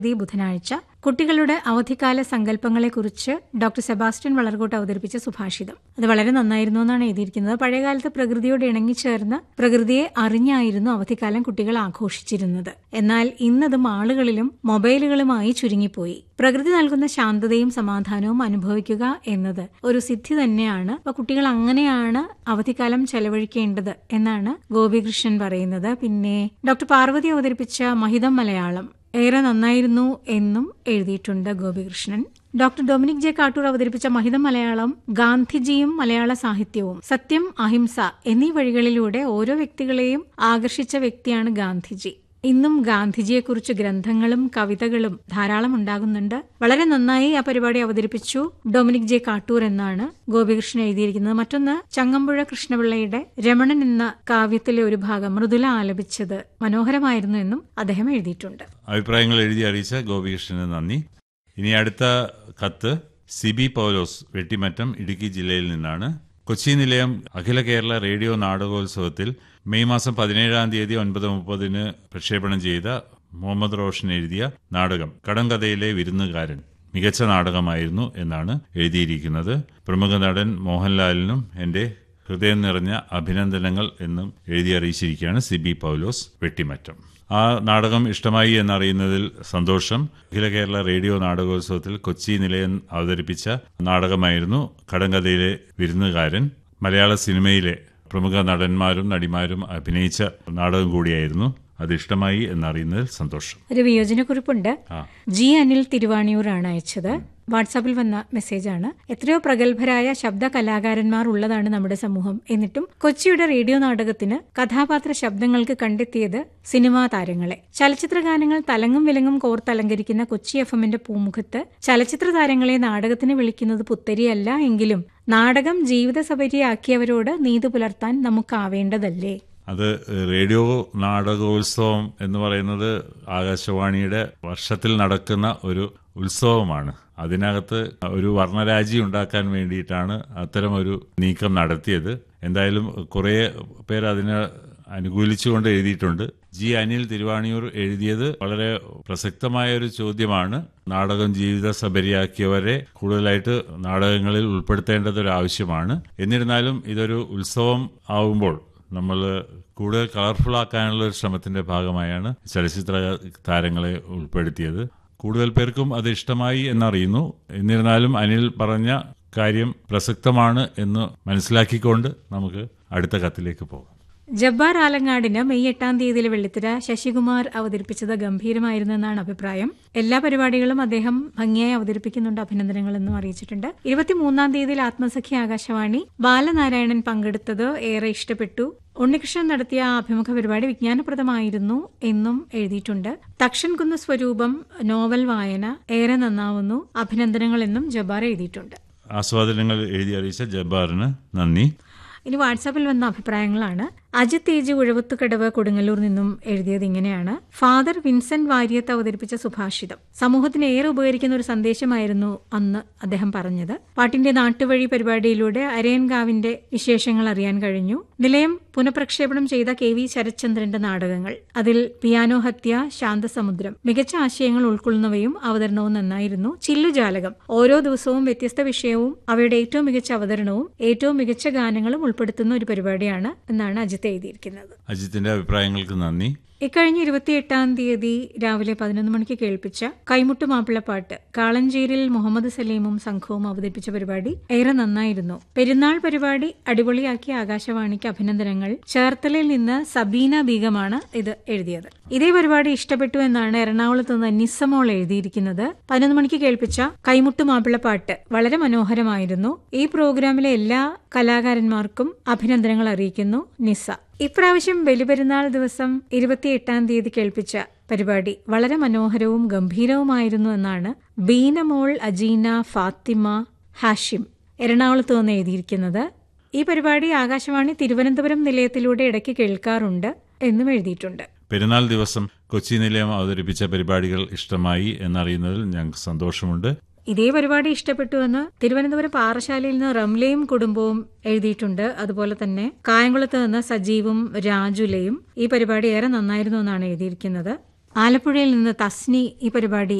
ഈ ബുധനാഴ്ച കുട്ടികളുടെ അവധിക്കാല സങ്കല്പങ്ങളെക്കുറിച്ച് ഡോക്ടർ സെബാസ്റ്റ്യൻ വളർകോട്ട് അവതരിപ്പിച്ച സുഭാഷിതം അത് വളരെ നന്നായിരുന്നു എന്നാണ് എഴുതിയിരിക്കുന്നത് പഴയകാലത്ത് പ്രകൃതിയോട് ഇണങ്ങിച്ചേർന്ന് പ്രകൃതിയെ അറിഞ്ഞായിരുന്നു അവധിക്കാലം കുട്ടികൾ ആഘോഷിച്ചിരുന്നത് എന്നാൽ ഇന്നത് ആളുകളിലും മൊബൈലുകളുമായി ചുരുങ്ങിപ്പോയി പ്രകൃതി നൽകുന്ന ശാന്തതയും സമാധാനവും അനുഭവിക്കുക എന്നത് ഒരു സിദ്ധി തന്നെയാണ് അപ്പൊ കുട്ടികൾ അങ്ങനെയാണ് അവധിക്കാലം ചെലവഴിക്കേണ്ടത് എന്നാണ് ഗോപികൃഷ്ണൻ പറയുന്നത് പിന്നെ ഡോക്ടർ പാർവതി അവതരിപ്പിച്ച മഹിതം മലയാളം ഏറെ നന്നായിരുന്നു എന്നും എഴുതിയിട്ടുണ്ട് Gopikrishnan doctor Dominic J Kattoor അവതരിപ്പിച്ച മഹിതം മലയാളം ഗാന്ധിജിയും മലയാള സാഹിത്യവും സത്യം അഹിംസ എന്നീ വഴികളിലൂടെ ഓരോ വ്യക്തികളെയും ആകർഷിച്ച വ്യക്തിയാണ് ഗാന്ധിജി ഇന്നും ഗാന്ധിജിയെക്കുറിച്ച് ഗ്രന്ഥങ്ങളും കവിതകളും ധാരാളം ഉണ്ടാകുന്നുണ്ട് വളരെ നന്നായി ആ പരിപാടി അവതരിപ്പിച്ചു ഡൊമിനിക് ജെ കാട്ടൂർ എന്നാണ് ഗോപികൃഷ്ണൻ എഴുതിയിരിക്കുന്നത് മറ്റൊന്ന് ചങ്ങമ്പുഴ കൃഷ്ണപിള്ളയുടെ രമണൻ എന്ന കാവ്യത്തിലെ ഒരു ഭാഗം മൃദുല ആലപിച്ചത് മനോഹരമായിരുന്നു എന്നും അദ്ദേഹം എഴുതിയിട്ടുണ്ട് അഭിപ്രായങ്ങൾ എഴുതി അറിയിച്ച ഗോപികൃഷ്ണന് നന്ദി ഇനി അടുത്ത കത്ത് സിബി പൗലോസ് വെട്ടിമറ്റം ഇടുക്കി ജില്ലയിൽ നിന്നാണ് കൊച്ചി നിലയം അഖില കേരള റേഡിയോ നാടകോത്സവത്തിൽ മെയ് മാസം പതിനേഴാം തീയതി ഒൻപത് മുപ്പതിന് പ്രക്ഷേപണം ചെയ്ത മുഹമ്മദ് റോഷൻ എഴുതിയ നാടകം കടങ്കഥയിലെ വിരുന്നുകാരൻ മികച്ച നാടകമായിരുന്നു എന്നാണ് എഴുതിയിരിക്കുന്നത് പ്രമുഖ നടൻ മോഹൻലാലിനും എന്റെ ഹൃദയം നിറഞ്ഞ അഭിനന്ദനങ്ങൾ എന്നും എഴുതി അറിയിച്ചിരിക്കുകയാണ് സിബി പൗലോസ് വെട്ടിമറ്റം ആ നാടകം ഇഷ്ടമായി എന്നറിയുന്നതിൽ സന്തോഷം അഖില കേരള റേഡിയോ നാടകോത്സവത്തിൽ കൊച്ചി നിലയം അവതരിപ്പിച്ച നാടകമായിരുന്നു കടങ്കഥയിലെ വിരുന്നുകാരൻ മലയാള സിനിമയിലെ പ്രമുഖ നടന്മാരും നടിമാരും അഭിനയിച്ച നാടകം കൂടിയായിരുന്നു അത് ഇഷ്ടമായി എന്നറിയുന്നതിൽ സന്തോഷം ഒരു വിയോജനക്കുറിപ്പുണ്ട് ആ ജി അനിൽ തിരുവാണിയൂറാണ് അയച്ചത് വാട്സാപ്പിൽ വന്ന മെസ്സേജാണ് എത്രയോ പ്രഗത്ഭരായ ശബ്ദ കലാകാരന്മാർ ഉള്ളതാണ് നമ്മുടെ സമൂഹം എന്നിട്ടും കൊച്ചിയുടെ റേഡിയോ നാടകത്തിന് കഥാപാത്ര ശബ്ദങ്ങൾക്ക് കണ്ടെത്തിയത് സിനിമാ താരങ്ങളെ ചലച്ചിത്ര ഗാനങ്ങൾ തലങ്ങും വിലങ്ങും കോർത്തലങ്കരിക്കുന്ന കൊച്ചി എഫ് എമ്മിന്റെ പൂമുഖത്ത് ചലച്ചിത്ര താരങ്ങളെ നാടകത്തിന് വിളിക്കുന്നത് പുത്തരിയല്ല എങ്കിലും നാടകം ജീവിത സബരിയാക്കിയവരോട് നീതി പുലർത്താൻ നമുക്കാവേണ്ടതല്ലേ അത് റേഡിയോ നാടകോത്സവം എന്ന് പറയുന്നത് ആകാശവാണിയുടെ വർഷത്തിൽ നടക്കുന്ന ഒരു ഉത്സവമാണ് അതിനകത്ത് ഒരു വർണ്ണരാജി ഉണ്ടാക്കാൻ വേണ്ടിയിട്ടാണ് അത്തരം ഒരു നീക്കം നടത്തിയത് എന്തായാലും കുറേ പേർ അതിനെ അനുകൂലിച്ചുകൊണ്ട് എഴുതിയിട്ടുണ്ട് ജി അനിൽ തിരുവാണിയൂർ എഴുതിയത് വളരെ പ്രസക്തമായ ഒരു ചോദ്യമാണ് നാടകം ജീവിത സബരിയാക്കിയവരെ കൂടുതലായിട്ട് നാടകങ്ങളിൽ ഉൾപ്പെടുത്തേണ്ടത് ഒരു ആവശ്യമാണ് എന്നിരുന്നാലും ഇതൊരു ഉത്സവം ആവുമ്പോൾ നമ്മൾ കൂടുതൽ കളർഫുൾ ആക്കാനുള്ള ഒരു ശ്രമത്തിന്റെ ഭാഗമായാണ് ചലച്ചിത്ര താരങ്ങളെ ഉൾപ്പെടുത്തിയത് കൂടുതൽ പേർക്കും അത് ഇഷ്ടമായി എന്നറിയുന്നു എന്നിരുന്നാലും അനിൽ പറഞ്ഞ കാര്യം പ്രസക്തമാണ് എന്ന് മനസ്സിലാക്കിക്കൊണ്ട് നമുക്ക് അടുത്ത കത്തിലേക്ക് പോകാം ജബ്ബാർ ആലങ്ങാടിന് മെയ് എട്ടാം തീയതിയിലെ വെള്ളിത്തിര ശശികുമാർ അവതരിപ്പിച്ചത് ഗംഭീരമായിരുന്നു എന്നാണ് അഭിപ്രായം എല്ലാ പരിപാടികളും അദ്ദേഹം ഭംഗിയായി അവതരിപ്പിക്കുന്നുണ്ട് അഭിനന്ദനങ്ങൾ എന്നും അറിയിച്ചിട്ടുണ്ട് ഇരുപത്തിമൂന്നാം തീയതിയിൽ ആത്മസഖ്യ ആകാശവാണി ബാലനാരായണൻ പങ്കെടുത്തത് ഏറെ ഇഷ്ടപ്പെട്ടു ഉണ്ണികൃഷ്ണൻ നടത്തിയ ആ അഭിമുഖ പരിപാടി വിജ്ഞാനപ്രദമായിരുന്നു എന്നും എഴുതിയിട്ടുണ്ട് തക്ഷൻ കുന്ന് സ്വരൂപം നോവൽ വായന ഏറെ നന്നാവുന്നു അഭിനന്ദനങ്ങൾ എന്നും ജബ്ബാർ എഴുതിയിട്ടുണ്ട് ആസ്വാദനങ്ങൾ എഴുതി അറിയിച്ച ജബ്ബാറിന് നന്ദി ഇനി വാട്സാപ്പിൽ വന്ന അഭിപ്രായങ്ങളാണ് അജിത് തേജ് ഉഴവത്തുകടവ് കൊടുങ്ങല്ലൂർ നിന്നും എഴുതിയത് ഇങ്ങനെയാണ് ഫാദർ വിൻസെന്റ് വാര്യത്ത് അവതരിപ്പിച്ച സുഭാഷിതം സമൂഹത്തിന് ഏറെ ഉപകരിക്കുന്ന ഒരു സന്ദേശമായിരുന്നു അന്ന് അദ്ദേഹം പറഞ്ഞത് പാട്ടിന്റെ നാട്ടുവഴി പരിപാടിയിലൂടെ അരയൻകാവിന്റെ വിശേഷങ്ങൾ അറിയാൻ കഴിഞ്ഞു നിലയം പുനഃപ്രക്ഷേപണം ചെയ്ത കെ വി ശരത്ചന്ദ്രന്റെ നാടകങ്ങൾ അതിൽ പിയാനോ ഹത്യ ശാന്തസമുദ്രം മികച്ച ആശയങ്ങൾ ഉൾക്കൊള്ളുന്നവയും അവതരണവും നന്നായിരുന്നു ചില്ലുജാലകം ഓരോ ദിവസവും വ്യത്യസ്ത വിഷയവും അവയുടെ ഏറ്റവും മികച്ച അവതരണവും ഏറ്റവും മികച്ച ഗാനങ്ങളും ഉൾപ്പെടുത്തുന്ന ഒരു പരിപാടിയാണ് എന്നാണ് അജിത്ത് എഴുതിയിരിക്കുന്നത് അജിത്തിന്റെ അഭിപ്രായങ്ങൾക്ക് നന്ദി ഇക്കഴിഞ്ഞ ഇരുപത്തിയെട്ടാം തീയതി രാവിലെ പതിനൊന്ന് മണിക്ക് കേൾപ്പിച്ച കൈമുട്ട് മാപ്പിളപ്പാട്ട് കാളഞ്ചേരിൽ മുഹമ്മദ് സലീമും സംഘവും അവതരിപ്പിച്ച പരിപാടി ഏറെ നന്നായിരുന്നു പെരുന്നാൾ പരിപാടി അടിപൊളിയാക്കിയ ആകാശവാണിക്ക് അഭിനന്ദനങ്ങൾ ചേർത്തലയിൽ നിന്ന് സബീന ബീഗമാണ് ഇത് എഴുതിയത് ഇതേ പരിപാടി ഇഷ്ടപ്പെട്ടു എന്നാണ് എറണാകുളത്ത് നിന്ന് നിസ്സമോൾ എഴുതിയിരിക്കുന്നത് പതിനൊന്ന് മണിക്ക് കേൾപ്പിച്ച കൈമുട്ട് മാപ്പിളപ്പാട്ട് വളരെ മനോഹരമായിരുന്നു ഈ പ്രോഗ്രാമിലെ എല്ലാ കലാകാരന്മാർക്കും അഭിനന്ദനങ്ങൾ അറിയിക്കുന്നു നിസ്സ ഇപ്രാവശ്യം ബലിപെരുന്നാൾ ദിവസം ഇരുപത്തിയെട്ടാം തീയതി കേൾപ്പിച്ച പരിപാടി വളരെ മനോഹരവും ഗംഭീരവുമായിരുന്നു എന്നാണ് ബീനമോൾ അജീന ഫാത്തിമ ഹാഷിം എറണാകുളത്ത് നിന്ന് എഴുതിയിരിക്കുന്നത് ഈ പരിപാടി ആകാശവാണി തിരുവനന്തപുരം നിലയത്തിലൂടെ ഇടയ്ക്ക് കേൾക്കാറുണ്ട് എന്നും എഴുതിയിട്ടുണ്ട് പെരുന്നാൾ ദിവസം കൊച്ചി നിലയം അവതരിപ്പിച്ച പരിപാടികൾ ഇഷ്ടമായി എന്നറിയുന്നതിൽ ഞങ്ങൾക്ക് സന്തോഷമുണ്ട് ഇതേ പരിപാടി ഇഷ്ടപ്പെട്ടുവെന്ന് തിരുവനന്തപുരം പാറശാലയിൽ നിന്ന് റംലയും കുടുംബവും എഴുതിയിട്ടുണ്ട് അതുപോലെ തന്നെ കായംകുളത്ത് നിന്ന് സജീവും രാജുലയും ഈ പരിപാടി ഏറെ നന്നായിരുന്നു എന്നാണ് എഴുതിയിരിക്കുന്നത് ആലപ്പുഴയിൽ നിന്ന് തസ്നി ഈ പരിപാടി